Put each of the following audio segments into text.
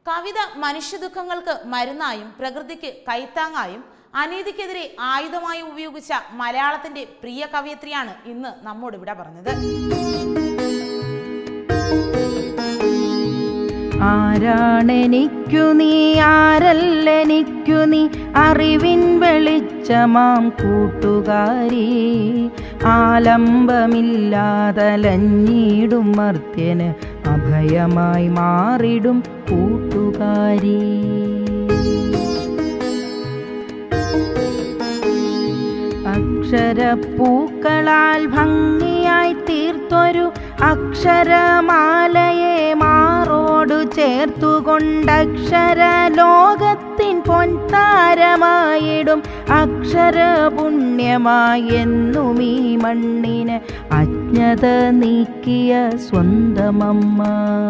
കവിത മനുഷ്യദുഃഖങ്ങൾക്ക് മരുന്നായും പ്രകൃതിക്ക് കൈത്താങ്ങായും അനീതിക്കെതിരെ ആയുധമായി ഉപയോഗിച്ച മലയാളത്തിന്റെ പ്രിയ കവയത്രിയാണ് ഇന്ന് നമ്മോട് ഇവിടെ പറഞ്ഞത് ആരാണെനിക്കു നീ ആരല്ലെനിക്കു നീ അറിവിൻ വെളിച്ചമാം കൂട്ടുകാരി ആലംബമില്ലാതലഞ്ഞിടും മർത്യന് അഭയമായി മാറിടും കൂട്ടുകാരി അക്ഷരപ്പൂക്കളാൽ ഭംഗിയായി തീർത്തൊരു അക്ഷരമാലയെ മാറോടു ചേർത്തുകൊണ്ടക്ഷര ലോകത്തിൻ പൊൻതാരമായിടും അക്ഷര പുണ്യമായി എന്നും ഈ മണ്ണിന് അജ്ഞത നീക്കിയ സ്വന്തമമ്മ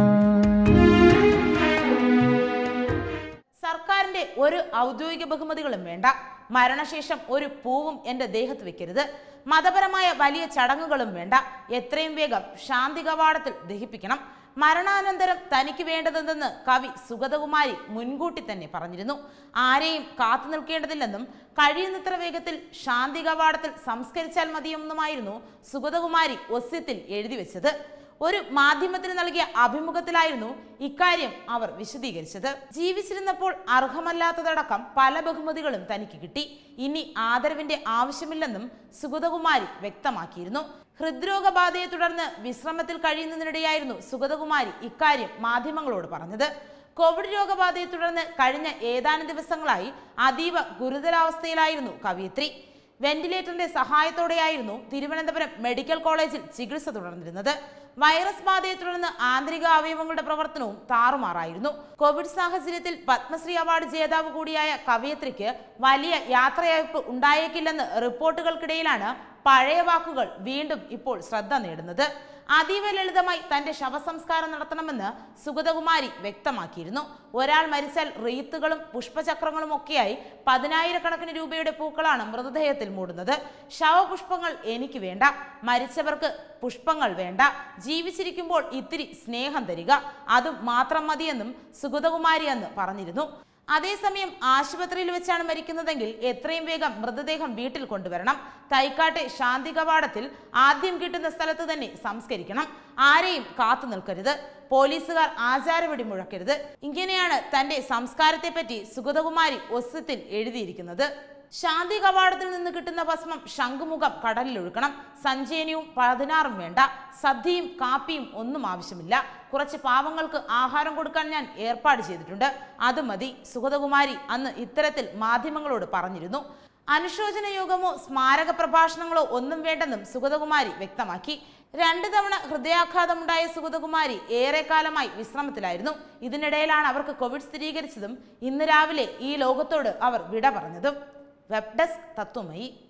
സർക്കാരിന്റെ ഒരു ഔദ്യോഗിക ബഹുമതികളും വേണ്ട മരണശേഷം ഒരു പൂവും എൻ്റെ ദേഹത്ത് വെക്കരുത് മതപരമായ വലിയ ചടങ്ങുകളും വേണ്ട എത്രയും വേഗം ശാന്തി കവാടത്തിൽ ദഹിപ്പിക്കണം മരണാനന്തരം തനിക്ക് വേണ്ടതെന്തെന്ന് കവി സുഗതകുമാരി മുൻകൂട്ടി തന്നെ പറഞ്ഞിരുന്നു ആരെയും കാത്തു നിൽക്കേണ്ടതില്ലെന്നും കഴിയുന്നത്ര വേഗത്തിൽ ശാന്തി കവാടത്തിൽ സംസ്കരിച്ചാൽ മതിയെന്നുമായിരുന്നു സുഗതകുമാരി ഒസ്യത്തിൽ എഴുതി വെച്ചത് ഒരു മാധ്യമത്തിന് നൽകിയ അഭിമുഖത്തിലായിരുന്നു ഇക്കാര്യം അവർ വിശദീകരിച്ചത് ജീവിച്ചിരുന്നപ്പോൾ അർഹമല്ലാത്തതടക്കം പല ബഹുമതികളും തനിക്ക് കിട്ടി ഇനി ആദരവിന്റെ ആവശ്യമില്ലെന്നും സുഗതകുമാരി വ്യക്തമാക്കിയിരുന്നു ഹൃദ്രോഗബാധയെ തുടർന്ന് വിശ്രമത്തിൽ കഴിയുന്നതിനിടെയായിരുന്നു സുഗതകുമാരി ഇക്കാര്യം മാധ്യമങ്ങളോട് പറഞ്ഞത് കോവിഡ് രോഗബാധയെ തുടർന്ന് കഴിഞ്ഞ ഏതാനും ദിവസങ്ങളായി അതീവ ഗുരുതരാവസ്ഥയിലായിരുന്നു കവിയത്രി വെന്റിലേറ്ററിന്റെ സഹായത്തോടെയായിരുന്നു തിരുവനന്തപുരം മെഡിക്കൽ കോളേജിൽ ചികിത്സ തുടർന്നിരുന്നത് വൈറസ് ബാധയെ തുടർന്ന് ആന്തരിക അവയവങ്ങളുടെ പ്രവർത്തനവും താറുമാറായിരുന്നു കോവിഡ് സാഹചര്യത്തിൽ പത്മശ്രീ അവാർഡ് ജേതാവ് കൂടിയായ കവയത്രിക്ക് വലിയ യാത്രയയപ്പ് ഉണ്ടായേക്കില്ലെന്ന് റിപ്പോർട്ടുകൾക്കിടയിലാണ് പഴയ വാക്കുകൾ വീണ്ടും ഇപ്പോൾ ശ്രദ്ധ നേടുന്നത് അതീവ ലളിതമായി തന്റെ ശവസംസ്കാരം നടത്തണമെന്ന് സുഗതകുമാരി വ്യക്തമാക്കിയിരുന്നു ഒരാൾ മരിച്ചാൽ റീത്തുകളും പുഷ്പചക്രങ്ങളും ഒക്കെയായി പതിനായിരക്കണക്കിന് രൂപയുടെ പൂക്കളാണ് മൃതദേഹത്തിൽ മൂടുന്നത് ശവപുഷ്പങ്ങൾ എനിക്ക് വേണ്ട മരിച്ചവർക്ക് പുഷ്പങ്ങൾ വേണ്ട ജീവിച്ചിരിക്കുമ്പോൾ ഇത്തിരി സ്നേഹം തരിക അതും മാത്രം മതിയെന്നും സുഗതകുമാരി അന്ന് പറഞ്ഞിരുന്നു അതേസമയം ആശുപത്രിയിൽ വെച്ചാണ് മരിക്കുന്നതെങ്കിൽ എത്രയും വേഗം മൃതദേഹം വീട്ടിൽ കൊണ്ടുവരണം തൈക്കാട്ടെ ശാന്തി കവാടത്തിൽ ആദ്യം കിട്ടുന്ന സ്ഥലത്ത് തന്നെ സംസ്കരിക്കണം ആരെയും കാത്തു നിൽക്കരുത് പോലീസുകാർ ആചാരവെടി മുഴക്കരുത് ഇങ്ങനെയാണ് തന്റെ സംസ്കാരത്തെ പറ്റി സുഗതകുമാരി ഒസ്യത്തിൽ എഴുതിയിരിക്കുന്നത് ശാന്തി കവാടത്തിൽ നിന്ന് കിട്ടുന്ന ഭസ്മം ശംഖുമുഖം കടലിൽ ഒഴുക്കണം സഞ്ചയനവും പതിനാറും വേണ്ട സദ്യയും കാപ്പിയും ഒന്നും ആവശ്യമില്ല കുറച്ച് പാവങ്ങൾക്ക് ആഹാരം കൊടുക്കാൻ ഞാൻ ഏർപ്പാട് ചെയ്തിട്ടുണ്ട് അത് മതി സുഗതകുമാരി അന്ന് ഇത്തരത്തിൽ മാധ്യമങ്ങളോട് പറഞ്ഞിരുന്നു അനുശോചന യോഗമോ സ്മാരക പ്രഭാഷണങ്ങളോ ഒന്നും വേണ്ടെന്നും സുഗതകുമാരി വ്യക്തമാക്കി രണ്ട് തവണ ഹൃദയാഘാതമുണ്ടായ സുഗതകുമാരി ഏറെക്കാലമായി വിശ്രമത്തിലായിരുന്നു ഇതിനിടയിലാണ് അവർക്ക് കോവിഡ് സ്ഥിരീകരിച്ചതും ഇന്ന് രാവിലെ ഈ ലോകത്തോട് അവർ വിട പറഞ്ഞതും വെബ് ഡെസ്ക് തത്വമയി